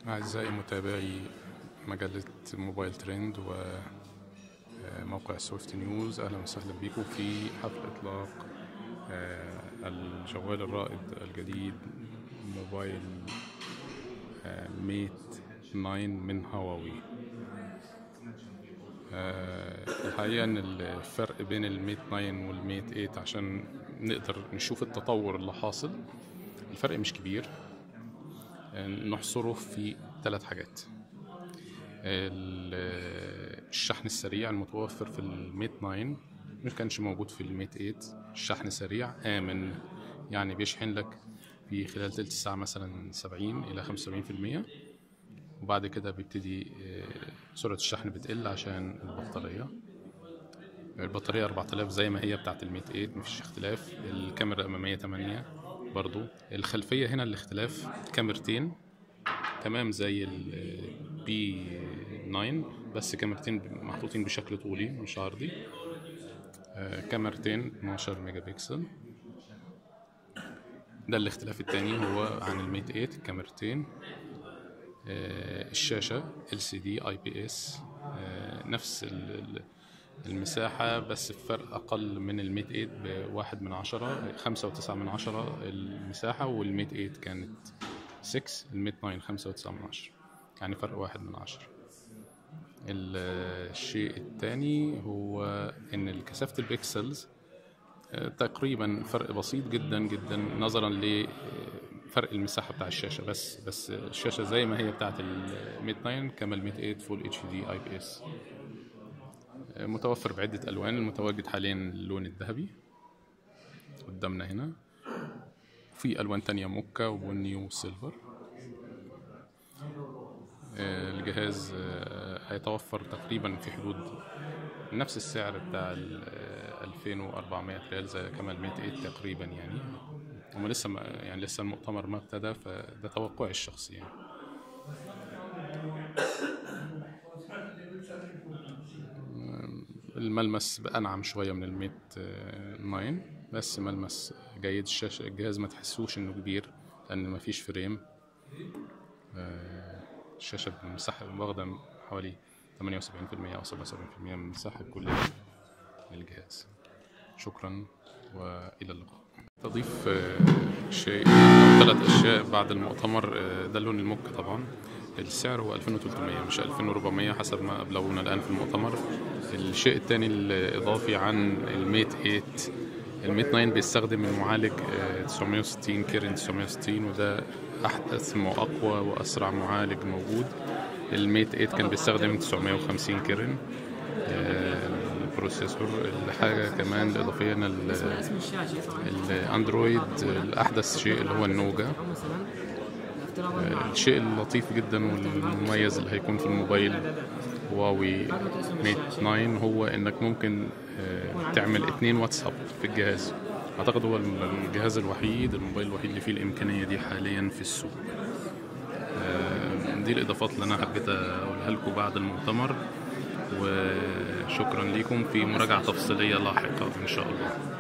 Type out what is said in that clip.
أعزائي متابعي مجلة موبايل ترند وموقع سويفت نيوز أهلا وسهلا بكم في حفل إطلاق آه، الجوال الرائد الجديد موبايل آه، ميت 9 من هواوي آه، الحقيقة إن الفرق بين الميت 9 والميت 8 عشان نقدر نشوف التطور اللي حاصل الفرق مش كبير نحصره في ثلاث حاجات ال- الشحن السريع المتوفر في الميت 9 مش كانش موجود في الميت 8 الشحن سريع آمن يعني بيشحن لك في خلال تلت ساعة مثلا 70 إلى 75% وبعد كده بيبتدي آه، سرعة الشحن بتقل عشان البطارية البطارية 4000 زي ما هي بتاعت الميت 8 مفيش اختلاف الكاميرا الأمامية 8 برضو الخلفية هنا الاختلاف كاميرتين تمام زي البي 9 بس كاميرتين محطوطين بشكل طولي مش عرضي آه، كاميرتين 12 ميجا بكسل ده الاختلاف التاني هو عن الميت 8 كاميرتين آه، الشاشة LCD IPS آه، نفس ال- ال- المساحة بس بفرق أقل من الميت 8 بواحد من عشرة خمسة وتسعة من عشرة المساحة والميت 8 كانت 6 الميت 9 خمسة وتسعة من عشرة يعني فرق واحد من عشرة ال- الشيء الثاني هو إن كثافة البكسلز آه، تقريبا فرق بسيط جدا جدا نظرا لفرق المساحة بتاع الشاشة بس بس الشاشة زي ما هي بتاعت الميت 9 كما الميت 8 فول اتش دي اي بي اس متوفر بعدة ألوان المتواجد حاليا اللون الذهبي قدامنا هنا في ألوان تانية موكا وبني وسيلفر آه، الجهاز آه، هيتوفر تقريبا في حدود نفس السعر بتاع ال 2400 ريال زي كما الميت 8 تقريبا يعني هم لسه ما يعني لسه المؤتمر ما ابتدى فده توقعي الشخصي يعني الملمس بأنعم شوية من الميت آه، 9 بس ملمس جيد الشاشة الجهاز ما تحسوش إنه كبير لأن ما فيش فريم آه، الشاشة بمساحة واخدة حوالي 78% أو 77% من المساحة الكلية للجهاز شكرا وإلى اللقاء تضيف آه، شيء أو ثلاث أشياء بعد المؤتمر آه، ده اللون الموكا طبعا السعر هو 2300 مش 2400 حسب ما أبلغونا الآن في المؤتمر الشيء الثاني الإضافي عن الميت 8 الميت 9 بيستخدم المعالج آه، 960 كيرن 960 وده أحدث وأقوى وأسرع معالج موجود الميت 8 كان بيستخدم 950 كيرن آه، البروسيسور الحاجة كمان الإضافية إن ال- اسم الشاشة طبعا الاندرويد الأحدث شيء اللي هو النوجا او مثلا افتراضا مع الشيء اللطيف جدا والمميز اللي هيكون في الموبايل هواوي ميت 9 هو انك ممكن آه، تعمل اتنين واتساب في الجهاز اعتقد هو الجهاز الوحيد الموبايل الوحيد اللي فيه الامكانيه دي حاليا في السوق آه، دي الاضافات اللي انا حبيت اقولها لكم بعد المؤتمر وشكرا لكم في مراجعه تفصيليه لاحقه ان شاء الله